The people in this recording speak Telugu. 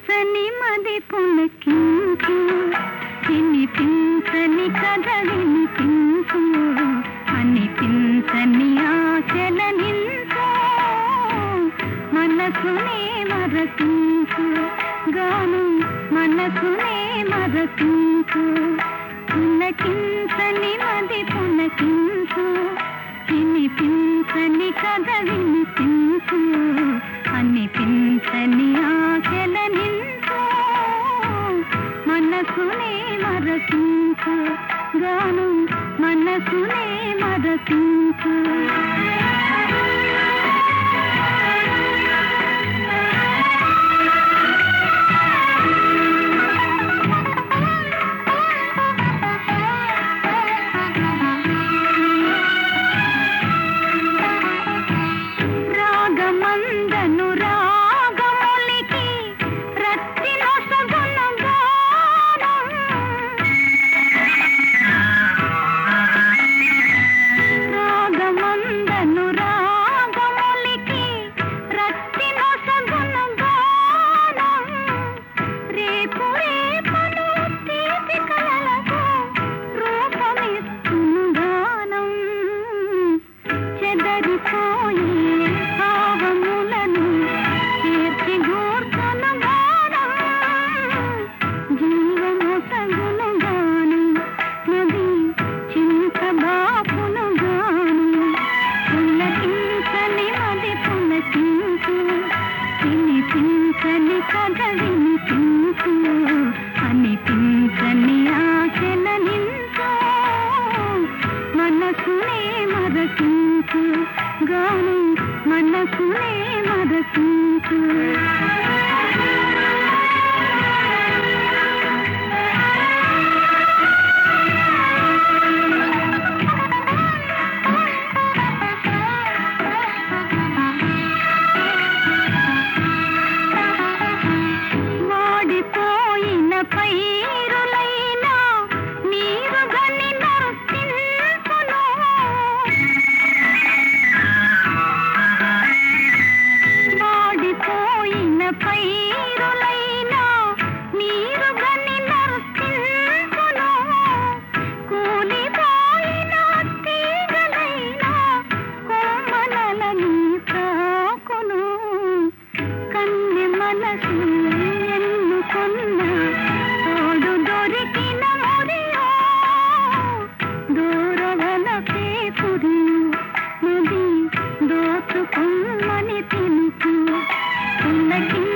పులకించని మది పులకించు వినిపించని కథ వినిపించు అనిపించని ఆశల నించు మనసునే మరపించు గాను మనసునే మరపించు పులకించని మది పులకించు వినిపించని కథ వినిపించు అనిపించని ఆశల నించు మనసునే మరపించు గాను మనసునే మరపించు రాగమందను రాగములికి రత్తిన సగుణ గానం రాగమందను రాగములికి రత్తిన సగుణ గానం రేపు రేపను తీపి కలలకు రూపమిస్తును గానం చెదరిపోయే భావములను చేర్చి గూర్చను గానం జీవము తగును గానం నది చింత బాపును గానం పులకించని మది పులకించు వినిపించని కథ వినిపించు అనిపించని ఆశల నించు మనసునే మరచించు గాను మనసునే మరచించు వాడిపోయిన పైరులైనా నీరు గని నర్తింపును వాడిపోయిన పైరులైనా నీరు గని నర్తింపును కూలిపోయిన తీగలైనా కోమలలని తాకును కన్నె మనసు ఎన్నుకున్న తోడు దొరికిన మురియో దూరవలపే పురియు నది దోచుకుమ్మని పిలుపు పులకి